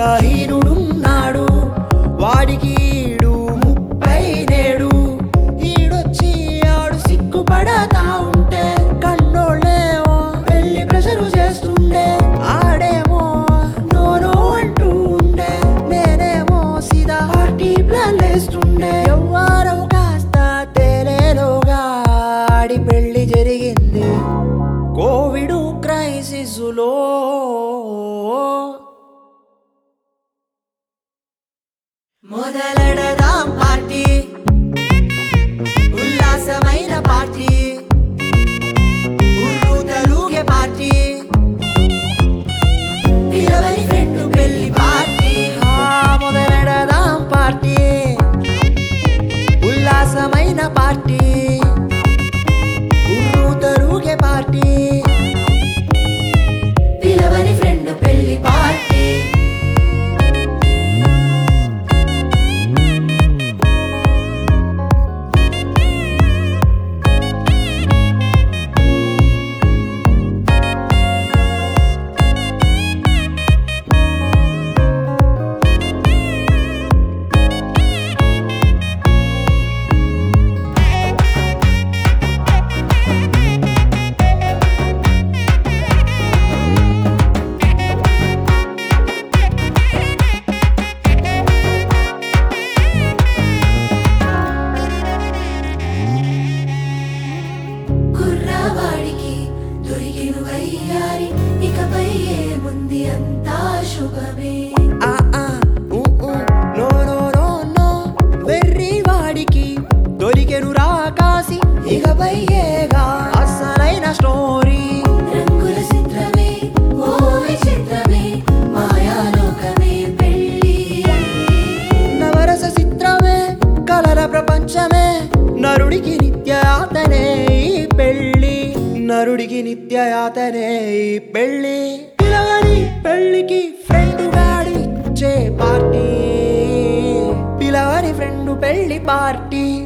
విద్యాహీనుడున్నాడు వాడికి ఈడు ముప్పై నేడు ఈడొచ్చి ఆడు సిగ్గుపడతా ఉంటే కన్నోళ్ళేమో వెళ్ళి ప్రెషరు చేస్తుండే ఆడేమో నోనో అంటూ ఉండే నేనేమో సిదా పార్టీ ప్లాన్ వేస్తుండే ఎవ్వారో కాస్త తేలేలోగా ఆడి పెళ్లి జరిగింది కోవిడ్ క్రైసిస్లో మొదలెడదాం పార్టీ ఉల్లాసమైన పార్టీ ఉర్రు తలుగే పార్టీ పిలవని ఫ్రెండ్ పెళ్లి పార్టీ ఆ, మొదలెడదాం పార్టీ ఉల్లాసమైన పార్టీ ఉర్రు తలుగే పార్టీ పిలవని ఫ్రెండ్ పెళ్లి పార్టీ కుర్రవాడికి దొరికిన వయ్యారి ఇకపై ఏముంది అంతా శుభమే ఆ ఆ ఊ ఊ నో నో నో నో వెర్రి వాడికి దొరికెను రాకాసి ఇకపై ఏగా అసలైన స్టోరీ రంగుల చిత్రమే ఓ విచిత్రమే మాయాలోకమే పెళ్ళి నవరస చిత్రమే కలల ప్రపంచమే నరుడికి నిత్యయాతనే ఈ పెళ్ళి నరుడికి నిత్యయాతనే ఈ పెళ్ళి పిలవని పెళ్ళికి ఫ్రెండ్ గాడి ఇచ్చే పార్టీ పిలవని ఫ్రెండ్ పెళ్లి పార్టీ